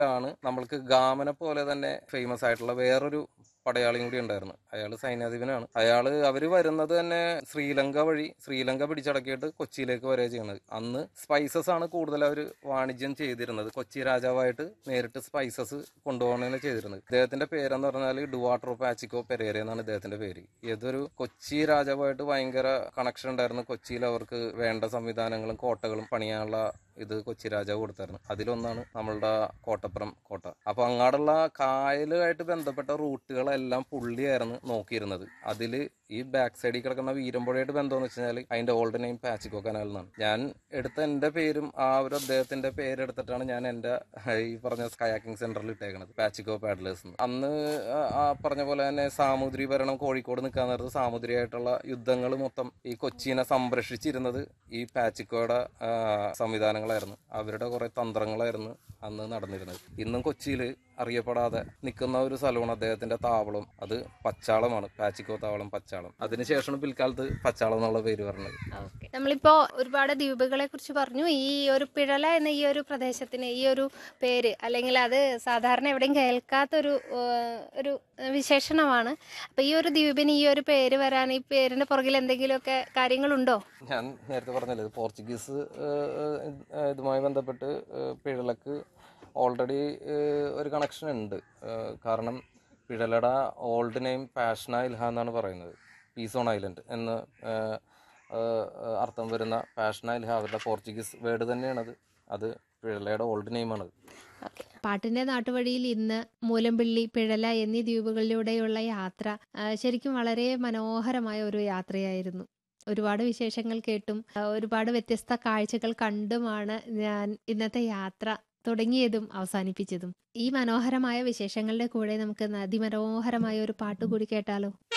ആണ് നമ്മൾക്ക് ഗാമനെ പോലെ തന്നെ ഫേമസ് ആയിട്ടുള്ള വേറൊരു പടയാളിയും കൂടി ഉണ്ടായിരുന്നു അയാൾ സൈന്യാധിപനാണ് അയാള് അവര് വരുന്നത് തന്നെ ശ്രീലങ്ക വഴി ശ്രീലങ്ക പിടിച്ചടക്കിയിട്ട് കൊച്ചിയിലേക്ക് വരെ ചെയ്യുന്നത് അന്ന് സ്പൈസസ് ആണ് കൂടുതൽ അവർ വാണിജ്യം ചെയ്തിരുന്നത് കൊച്ചി രാജാവായിട്ട് നേരിട്ട് സ്പൈസസ് കൊണ്ടുപോകണമാണ് ചെയ്തിരുന്നത് ഇദ്ദേഹത്തിന്റെ പേരെന്ന് പറഞ്ഞാൽ ഡുവാട്രോ പാച്ചിക്കോ പെരേര എന്നാണ് ഇദ്ദേഹത്തിന്റെ പേര് ഇതൊരു കൊച്ചി രാജാവായിട്ട് ഭയങ്കര കണക്ഷൻ ഉണ്ടായിരുന്നു കൊച്ചിയിൽ അവർക്ക് വേണ്ട സംവിധാനങ്ങളും കോട്ടകളും പണിയാനുള്ള ഇത് കൊച്ചി രാജാവ് കൊടുത്തായിരുന്നു അതിലൊന്നാണ് നമ്മളുടെ കോട്ടപ്പുറം കോട്ട അപ്പൊ അങ്ങാടുള്ള കായലുമായിട്ട് ബന്ധപ്പെട്ട റൂട്ടുകളെല്ലാം പുള്ളിയായിരുന്നു നോക്കിയിരുന്നത് അതില് ഈ ബാക്ക് സൈഡിൽ കിടക്കുന്ന വീരമ്പുഴയായിട്ട് ബന്ധമെന്ന് വെച്ചാൽ അതിന്റെ ഓൾഡ് നെയിം പാച്ചിക്കോ കനാൽ എന്നാണ് ഞാൻ എടുത്ത എന്റെ പേരും ആ ഒരു അദ്ദേഹത്തിന്റെ പേരെടുത്തിട്ടാണ് ഞാൻ എന്റെ ഈ പറഞ്ഞ കയാക്കിംഗ് സെന്ററിൽ ഇട്ടേക്കണത് പാച്ചിക്കോ പാഡ്ലേഴ്സ് എന്ന് അന്ന് ആ- ആ പറഞ്ഞ പോലെ തന്നെ സാമുദ്രി ഭരണം കോഴിക്കോട് നിൽക്കാൻ നേരത്ത് സാമുദ്രിയായിട്ടുള്ള യുദ്ധങ്ങൾ മൊത്തം ഈ കൊച്ചിനെ സംരക്ഷിച്ചിരുന്നത് ഈ പാച്ചിക്കോയുടെ ആ, സംവിധാനങ്ങളായിരുന്നു അവരുടെ കുറെ തന്ത്രങ്ങളായിരുന്നു അന്ന് നടന്നിരുന്നത് ഇന്നും കൊച്ചിയിൽ അറിയപ്പെടാതെ നിൽക്കുന്ന ഒരു സ്ഥലമാണ് അദ്ദേഹത്തിന്റെ താവളം അത് പച്ചാളമാണ് പാച്ചിക്കോ താവളം പച്ചാളം അതിനുശേഷമാണ് പിൽക്കാലത്ത് പച്ചാളം എന്നുള്ള പേര് പറഞ്ഞത് നമ്മളിപ്പോ ഒരുപാട് ദ്വീപുകളെ കുറിച്ച് പറഞ്ഞു ഈ ഒരു പിഴല എന്ന ഈ ഒരു പ്രദേശത്തിന് ഈ ഒരു പേര് അല്ലെങ്കിൽ അത് സാധാരണ എവിടെയും കേൾക്കാത്തൊരു ഏഹ്, ഒരു വിശേഷണമാണ് അപ്പൊ ഈ ഒരു ദ്വീപിന് ഈ ഒരു പേര് വരാൻ ഈ പേരിന്റെ പുറകിൽ എന്തെങ്കിലുമൊക്കെ കാര്യങ്ങളുണ്ടോ ഞാൻ നേരത്തെ പറഞ്ഞല്ലോ ഇത് പോർച്ചുഗീസ് ഏഹ്, ഏഹ്, ഇതുമായി ബന്ധപ്പെട്ട് ഏഹ്, പിഴലക്ക് ഓൾറെഡി ഒരു കണക്ഷൻ ഉണ്ട് ഏഹ്, കാരണം പിഴലയുടെ ഓൾഡ് നെയിം പാഷന ഇൽഹ എന്നാണ് പറയുന്നത് പീസ് ഓൺ ഐലൻഡ് എന്ന് ഏഹ്, ഏഹ്, അർത്ഥം വരുന്ന പാഷന ഇൽഹ അവരുടെ പോർച്ചുഗീസ് വേർഡ് തന്നെയാണത് അത് പിഴലയുടെ ഓൾഡ് നെയിമാണത് പാട്ടിന്റെ നാട്ടുവഴിയിൽ ഇന്ന് മൂലമ്പിള്ളി പിഴല എന്നീ ദ്വീപുകളിലൂടെയുള്ള യാത്ര ആ, ശരിക്കും വളരെ മനോഹരമായ ഒരു യാത്രയായിരുന്നു ഒരുപാട് വിശേഷങ്ങൾ കേട്ടും ആ, ഒരുപാട് വ്യത്യസ്ത കാഴ്ചകൾ കണ്ടുമാണ് ഞാൻ ഇന്നത്തെ യാത്ര തുടങ്ങിയതും അവസാനിപ്പിച്ചതും ഈ മനോഹരമായ വിശേഷങ്ങളുടെ കൂടെ നമുക്ക് അതിമനോഹരമായ ഒരു പാട്ട് കൂടി കേട്ടാലോ